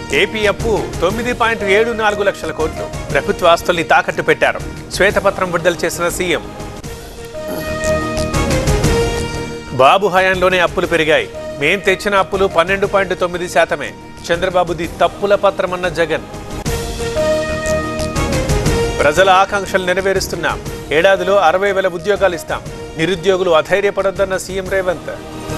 AP అప్పు తొమ్మిది point ఏడు నాలుగు లక్షల కోట్లు ప్రభుత్వ ఆస్తుల్ని తాకట్టు పెట్టారు శ్వేతపత్రం విడుదల చేసిన సీఎం బాబు హయాంలోనే అప్పులు పెరిగాయి మేం తెచ్చిన అప్పులు పన్నెండు పాయింట్ తొమ్మిది శాతమే చంద్రబాబుది తప్పుల పత్రమన్న జగన్ ప్రజల ఆకాంక్షలు నెరవేరుస్తున్నాం ఏడాదిలో అరవై వేల ఉద్యోగాలు ఇస్తాం నిరుద్యోగులు అధైర్యపడొద్దన్న సీఎం రేవంత్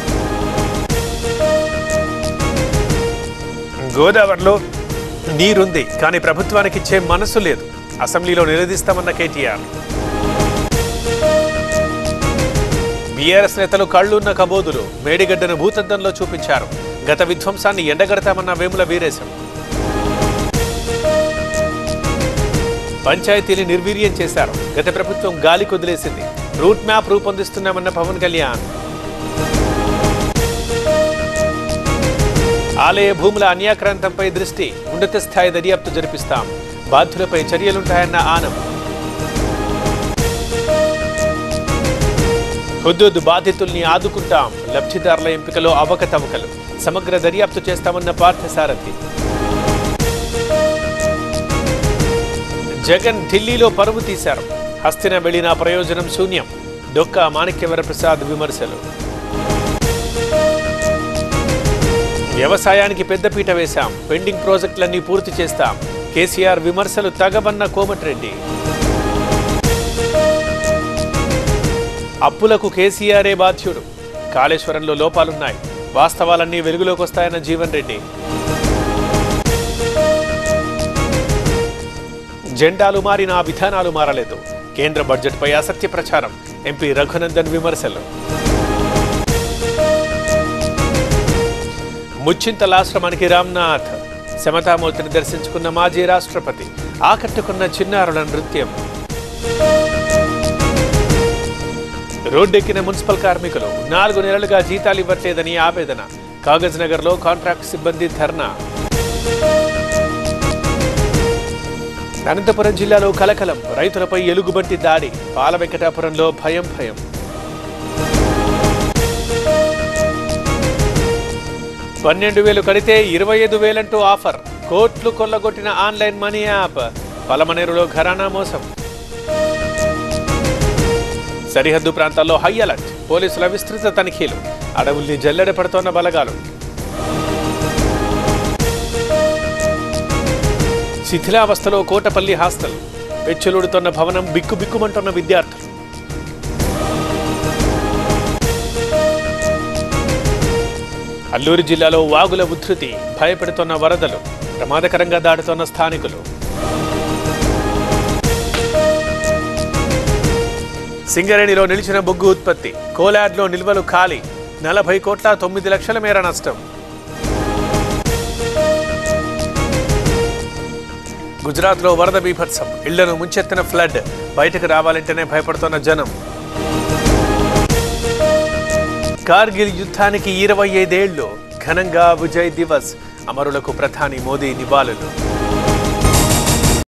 గోదావరిలో నీరుంది కానీ ప్రభుత్వానికి ఇచ్చే మనసు లేదు అసెంబ్లీలో నిలదీస్తామన్న కేటీఆర్ బీఆర్ఎస్ నేతలు కళ్ళున్న కబోదులు మేడిగడ్డను భూతద్దంలో చూపించారు గత విధ్వంసాన్ని ఎండగడతామన్న వేముల వీరేశం పంచాయతీని నిర్వీర్యం చేశారు గత ప్రభుత్వం గాలి కొదిలేసింది రూట్ మ్యాప్ రూపొందిస్తున్నామన్న పవన్ కళ్యాణ్ ఆలయ భూముల అన్యాక్రాంతంపై దృష్టి ఉన్నత స్థాయి దర్యాప్తు జరిపిస్తాం బాధ్యులపై చర్యలుంటాయన్న ఆనం హుద్దుద్ బాధితుల్ని ఆదుకుంటాం లబ్ధిదారుల ఎంపికలో అవకతవకలు సమగ్ర దర్యాప్తు చేస్తామన్న పార్థసారథి జగన్ ఢిల్లీలో పరువు తీశారు హస్తిన వెళ్లిన ప్రయోజనం శూన్యం డొక్కా మాణిక్యవర ప్రసాద్ విమర్శలు వ్యవసాయానికి పెద్దపీట వేశాం పెండింగ్ ప్రాజెక్టులన్నీ పూర్తి చేస్తాం కేసీఆర్ విమర్శలు తగబన్న కోమటిరెడ్డి అప్పులకు కేసీఆరే బాధ్యుడు కాళేశ్వరంలో లోపాలున్నాయి వాస్తవాలన్నీ వెలుగులోకి వస్తాయన్న జీవన్ రెడ్డి జెండాలు మారిన ఆ విధానాలు మారలేదు కేంద్ర బడ్జెట్పై అసత్య ప్రచారం ఎంపీ రఘునందన్ విమర్శలు ముచ్చింతలాశ్రమానికి రామ్నాథ్ శమతామూర్తిని దర్శించుకున్న మాజీ రాష్ట్రపతి ఆకట్టుకున్న చిన్నారుల నృత్యం రోడ్డెక్కిన మున్సిపల్ కార్మికులు నాలుగు నెలలుగా జీతాలు ఇవ్వట్లేదని ఆవేదన కాగజ్ నగర్లో కాంట్రాక్ట్ సిబ్బంది ధర్నా అనంతపురం జిల్లాలో కలకలం రైతులపై ఎలుగుబంటి దాడి పాల వెంకటాపురంలో భయం భయం పన్నెండు వేలు కడితే ఇరవై ఐదు వేలంటూ ఆఫర్ కోట్లు కొల్లగొట్టిన ఆన్లైన్ మనీ యాప్ పలమనేరులో ఘరానా మోసం సరిహద్దు ప్రాంతాల్లో హై అలర్ట్ పోలీసుల విస్తృత తనిఖీలు అడవుల్ని జల్లెడ పడుతోన్న బలగాలు శిథిలావస్థలో కోటపల్లి హాస్టల్ పెచ్చులుడుతున్న భవనం బిక్కుబిక్కుమంటున్న విద్యార్థులు అల్లూరు జిల్లాలో వాగుల ఉధృతి భయపెడుతున్న వరదలు ప్రమాదకరంగా దాటుతున్న స్థానికులు సింగరేణిలో నిలిచిన బొగ్గు ఉత్పత్తి కోలాడ్లో నిల్వలు ఖాళీ నలభై కోట్ల తొమ్మిది లక్షల మేర నష్టం గుజరాత్లో వరద బీభత్సం ఇళ్లను ముంచెత్తిన ఫ్లడ్ బయటకు రావాలంటేనే భయపడుతున్న జనం కార్గిల్ యుద్ధానికి ఇరవై ఐదేళ్లు ఘనంగా విజయ్ దివస్ అమరులకు ప్రధాని మోదీ నివాళులు